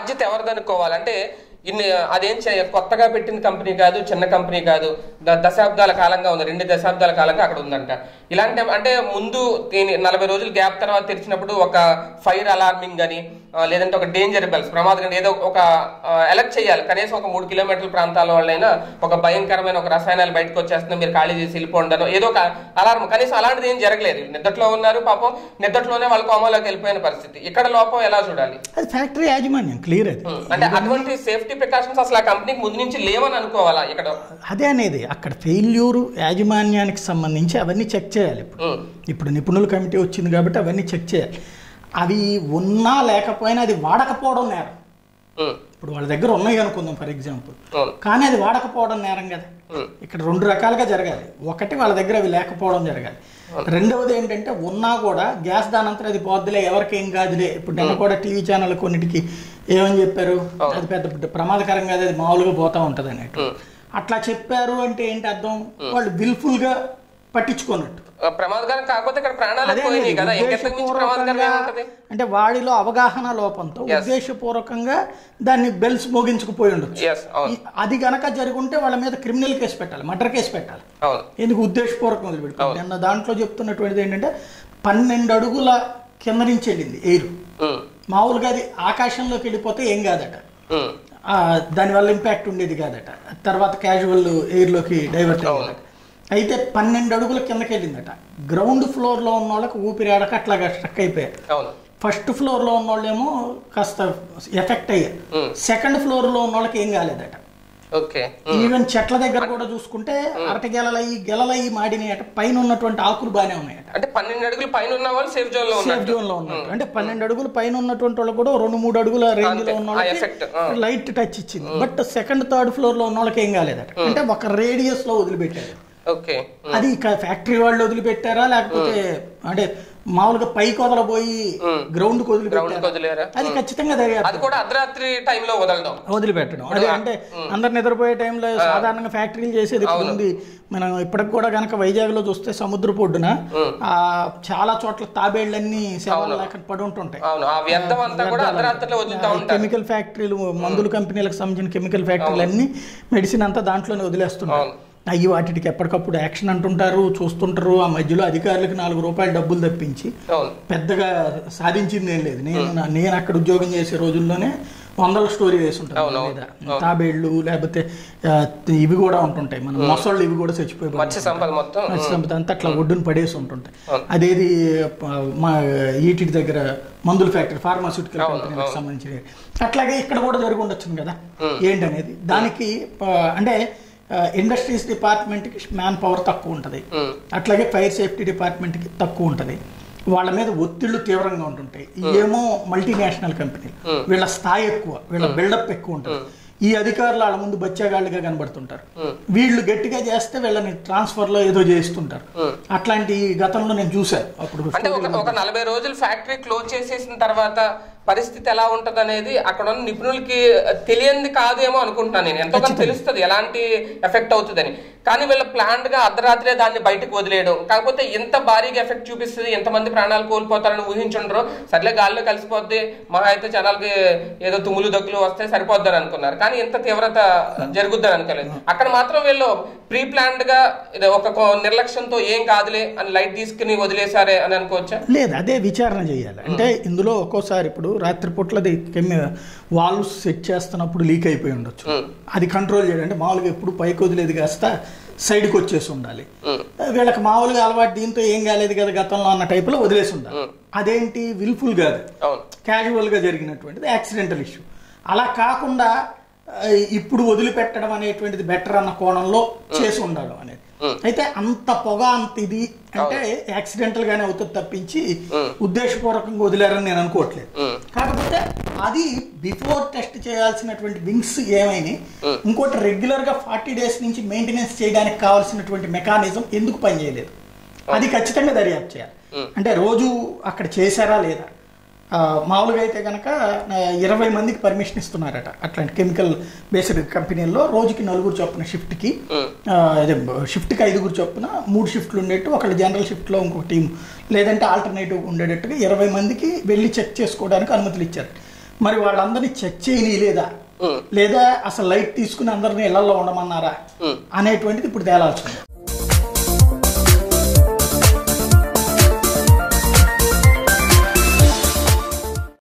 బాధ్యత ఎవరిది అనుకోవాలి అంటే ఇన్ని అదేం చే- కొత్తగా పెట్టిన కంపెనీ కాదు చిన్న కంపెనీ కాదు ద- దశాబ్దాల కాలంగా ఉంది రెండు దశాబ్దాల కాలంగా అక్కడ ఉందంట ఇలాంటి అంటే ముందు దీని నలభై రోజులు గ్యాప్ తర్వాత తెరిచినప్పుడు ఒక ఫైర్ అలార్మింగ్ అని ఆ, లేదంటే ఒక డేంజర్ బెల్స్ ప్రమాదం ఏదో ఒక అలర్ట్ చేయాలి కనీసం ఒక మూడు కిలోమీటర్ల ప్రాంతాల వాళ్ళైనా ఒక భయంకరమైన ఒక రసాయనాలు బయటకు వచ్చేస్తుంది మీరు ఖాళీ చేసి వెళ్ళిపోండను ఏదో ఒక అలారం కనీసం అలాంటిది ఏం జరగలేదు నిద్దట్లో ఉన్నారు పాపం నిద్దట్లోనే వాళ్ళ కోమలోకి వెళ్ళిపోయిన పరిస్థితి ఇక్కడ లోపం ఎలా చూడాలి అది ఫ్యాక్టరీ యాజమాన్యం క్లియర్ అది అంటే అటువంటి సేఫ్టీ ప్రికాషన్స్ అసలు ఆ కంపెనీకి ముందు నుంచి లేవని అనుకోవాలా ఇక్కడ అదే అనేది అక్కడ ఫెయిల్యూర్ యాజమాన్యానికి సంబంధించి అవన్నీ చెక్ చేయాలి ఇప్పుడు ఉమ్, ఇప్పుడు నిపుణుల కమిటీ వచ్చింది కాబట్టి అవన్నీ చెక్ చేయాలి అవి ఉన్నా లేకపోయినా అది వాడకపోవడం నేరం ఉమ్, ఇప్పుడు వాళ్ళ దగ్గర ఉన్నాయి అనుకుందాం ఫర్ ఎగ్జాంపుల్ అవును కానీ అది వాడకపోవడం నేరం కదా ఉమ్, ఇక్కడ రెండు రకాలుగా జరగాలి ఒకటి వాళ్ళ దగ్గర అవి లేకపోవడం జరగాలి రెండవది ఏంటంటే ఉన్నా కూడా గ్యాస్ దానంతా అది పోద్దులే ఎవరికి ఏం కాదులే ఇప్పుడు నిన్న కూడా టీవీ ఛానల్ కొన్నిటికి ఏమని చెప్పారు అది పెద్ద ప్రమాదకరం కాదు అది మామూలుగా పోతా ఉంటది అన్నట్టు ఉమ్. అట్లా చెప్పారు అంటే ఏంటి అర్థం వాళ్ళు విల్ఫుల్ గా పట్టించుకోనట్టు ఆ, ప్రమాదకరం కాకపోతే ఇక్కడ ప్రాణాలు అదే పోయినాయి అనేది కదా ఇంకెంతకు మించి ప్రమాదకరం ఉద్దేశపూర్వకంగా ఏముంటది అంటే వాడిలో అవగాహన లోపంతో Yes. ఉద్దేశపూర్వకంగా దాన్ని బెల్స్ మోగించుకుపోయి ఉండొచ్చు ఎస్ అవును ఈ- అది గనక జరుగుంటే వాళ్ళ మీద క్రిమినల్ కేసు పెట్టాలి మర్డర్ కేసు పెట్టాలి అవును ఎందుకు ఉద్దేశపూర్వకం వదిలిపెట్టుకోండి నిన్న దాంట్లో చెప్తున్నటువంటిది ఏంటంటే పన్నెండు అడుగుల కింద నుంచి వెళ్ళింది ఎయిర్ ఉమ్, మామూలుగా అది ఆకాశంలోకి వెళ్ళిపోతే ఏం కాదట ఉమ్, ఆ, దానివల్ల ఇంపాక్ట్ ఉండేది కాదట తర్వాత క్యాజువల్ ఎయిర్లోకి డైవర్ట్ అయ్యేదట అయితే పన్నెండు అడుగుల కిందకి వెళ్ళిందట గ్రౌండ్ ఫ్లోర్లో ఉన్న వాళ్ళకి ఊపిరాడక అట్లాగా స్ట్రక్ అయిపోయారు అవును ఫస్ట్ ఫ్లోర్లో ఉన్న వాళ్ళేమో కాస్త ఎఫెక్ట్ అయ్యారు Hmm. సెకండ్ ఫ్లోర్లో ఉన్న వాళ్ళకి ఏం కాలేదట ఓకే ఈవెన్ చెట్ల దగ్గర కూడా చూసుకుంటే అరటి గెలలయ్యి గెలలయ్యి మాడినాయట పైన ఉన్నటువంటి ఆకులు బాగానే ఉన్నాయట అంటే పన్నెండు అడుగులు పైన ఉన్న వాళ్ళు సేఫ్ జోన్ లో సేఫ్ ఉన్నారు జోన్ లో ఉన్నట్టు అంటే పన్నెండు అడుగులు పైన ఉన్నటువంటి వాళ్ళు కూడా రెండు మూడు అడుగుల రేంజ్ లో ఉన్న ఆ వాళ్ళకి ఎఫెక్ట్ ఆ. లైట్ టచ్ ఇచ్చింది బట్ సెకండ్ థర్డ్ ఫ్లోర్ లో ఉన్న వాళ్ళకి ఏం కాలేదట అంటే ఒక రేడియస్ లో వదిలిపెట్టారు ఓకే అది ఫ్యాక్టరీ వాళ్ళు వదిలిపెట్టారా లేకపోతే అంటే మామూలుగా పైకి వదలబోయి గ్రౌండ్ కు గ్రౌండ్ వదిలిపెట్టారా వదిలేరా అది ఖచ్చితంగా దర్యాప్తు అది కూడా అర్ధరాత్రి టైంలో వదలడం వదిలిపెట్టడం అదే అంటే అందరు నిద్రపోయే టైంలో సాధారణంగా ఫ్యాక్టరీలు చేసేది ఇప్పుడు ఉంది మనం ఇప్పటికి కూడా గనక వైజాగ్ లో చూస్తే సముద్ర పొడ్డున ఆ చాలా చోట్ల తాబేళ్లన్నీ సేవలు లేక పడి ఉంటుంటాయి అవును ఆ వ్యర్థం అంతా కూడా అర్ధరాత్రిలో వదులుతా ఉంటారు కెమికల్ ఫ్యాక్టరీలు మందుల కంపెనీలకు సంబంధించిన కెమికల్ ఫ్యాక్టరీలు అన్ని మెడిసిన్ అంతా దాంట్లోనే వదిలేస్తున్నారు అవును. అయ్యి వాటికి ఎప్పటికప్పుడు యాక్షన్ అంటుంటారు చూస్తుంటారు ఆ మధ్యలో అధికారులకు నాలుగు రూపాయలు డబ్బులు తప్పించి అవును పెద్దగా సాధించింది ఏం లేదు నేను నా- నేను అక్కడ ఉద్యోగం చేసే రోజుల్లోనే వందల స్టోరీ వేసి ఉంటాను అవును, దాని మీద తాబేళ్లు లేకపోతే ఆ, ఇవి కూడా ఉంటుంటాయి మన మొసళ్ళు ఇవి కూడా చచ్చిపోయి మత్స్య సంపద మొత్తం మత్స్య సంపద అంతా అట్లా ఒడ్డున పడేసి ఉంటుంటాయి అవును. అదేది ప- మా ఈటి దగ్గర మందుల ఫ్యాక్టరీ ఫార్మాస్యూటికల్ కంపెనీకి సంబంధించి అట్లాగే ఇక్కడ కూడా జరిగి ఉండొచ్చు కదా ఏంటనేది దానికి ప- అంటే ఇండస్ట్రీస్ డిపార్ట్మెంట్కి మ్యాన్ పవర్ తక్కువ ఉంటుంది ఉమ్, అట్లాగే ఫైర్ సేఫ్టీ డిపార్ట్మెంట్కి తక్కువ ఉంటుంది వాళ్ళ మీద ఒత్తిళ్లు తీవ్రంగా ఉంటుంటాయి ఏమో మల్టీనేషనల్ కంపెనీలు వీళ్ళ స్థాయి ఎక్కువ వీళ్ళ బిల్డప్ ఎక్కువ ఉంటుంది ఈ అధికారులు వాళ్ళ ముందు బచ్చాగాళ్ళుగా కనబడుతుంటారు వీళ్ళు గట్టిగా చేస్తే వీళ్ళని ట్రాన్స్ఫర్ లో ఏదో చేస్తుంటారు అట్లాంటి గతంలో నేను చూశాను అప్పుడు అంటే ఒక ఒక నలభై రోజులు ఫ్యాక్టరీ క్లోజ్ చేసేసిన తర్వాత పరిస్థితి ఎలా ఉంటది అనేది అక్కడ ఉన్న నిపుణులకి తెలియంది కాదేమో అనుకుంటున్నాను నేను ఎంతో కొంత తెలుస్తుంది ఎలాంటి ఎఫెక్ట్ అవుతుందని కానీ వీళ్ళ ప్లాంట్ గా అర్ధరాత్రే దాన్ని బయటకు వదిలేయడం కాకపోతే ఎంత భారీగా ఎఫెక్ట్ చూపిస్తుంది ఎంతమంది ప్రాణాలు కోల్పోతారని ఊహించుండ్రు సర్లే గాల్లో కలిసిపోద్ది మహా అయితే జనాలకి ఏదో తుమ్ములు దగ్గులు వస్తే సరిపోద్దని అనుకున్నారు కానీ ఎంత తీవ్రత జరుగుద్దని అనుకోలేదు అక్కడ మాత్రం వీళ్ళు ప్రీ ప్లాన్డ్ గా ఇది ఒక కో- నిర్లక్ష్యంతో ఏం కాదులే అని లైట్ తీసుకుని వదిలేసారే అని అనుకోవచ్చా లేదు అదే విచారణ చేయాలి అంటే ఇందులో ఒక్కోసారి ఇప్పుడు రాత్రిపూట్లది కెమి వాల్వ్స్ సెట్ చేస్తున్నప్పుడు లీక్ అయిపోయి ఉండొచ్చు ఉమ్, అది కంట్రోల్ చేయడం అంటే మామూలుగా ఎప్పుడు పైకి వదిలేదు కాస్త సైడ్కి వచ్చేసి ఉండాలి ఉమ్, వీళ్ళకి మామూలుగా అలవాటు దీంతో ఏం కాలేదు కదా గతంలో అన్న టైపులో వదిలేసి ఉండాలి అదేంటి విల్ఫుల్ కాదు అవును క్యాజువల్గా జరిగినటువంటిది యాక్సిడెంటల్ ఇష్యూ అలా కాకుండా ఆ, ఇప్పుడు వదిలిపెట్టడం అనేటువంటిది బెటర్ అన్న కోణంలో చేసి ఉండడం అనేది అయితే అంత పొగ అంత ఇది అంటే యాక్సిడెంటల్ గానే అవుతుంది తప్పించి ఉద్దేశపూర్వకంగా వదిలేరని నేను అనుకోవట్లేదు ఉమ్, కాకపోతే అది బిఫోర్ టెస్ట్ చేయాల్సినటువంటి వింగ్స్ ఏమైనా ఇంకోటి రెగ్యులర్ గా ఫార్టీ డేస్ నుంచి మెయింటెనెన్స్ చేయడానికి కావాల్సినటువంటి మెకానిజం ఎందుకు పనిచేయలేదు అది ఖచ్చితంగా దర్యాప్తు చేయాలి అంటే రోజు అక్కడ చేశారా లేదా ఆ, మామూలుగా అయితే కనుక ఇరవై మందికి పర్మిషన్ ఇస్తున్నారట అట్లాంటి కెమికల్ బేస్డ్ కంపెనీల్లో రోజుకి నలుగురు చొప్పున షిఫ్ట్కి ఉమ్, అదే షిఫ్ట్కి ఐదుగురు చొప్పున మూడు షిఫ్ట్లు ఉండేట్టు ఒకళ్ళు జనరల్ షిఫ్ట్లో ఇంకొక టీం లేదంటే ఆల్టర్నేటివ్ ఉండేటట్టుగా ఇరవై మందికి వెళ్ళి చెక్ చేసుకోవడానికి అనుమతులు ఇచ్చారు మరి వాళ్ళందరినీ చెక్ చేయని లేదా ఉమ్, లేదా అసలు లైట్ తీసుకుని అందరిని ఇళ్లలో ఉండమన్నారా ఉమ్. అనేటువంటిది ఇప్పుడు తేలాల్సి ఉంది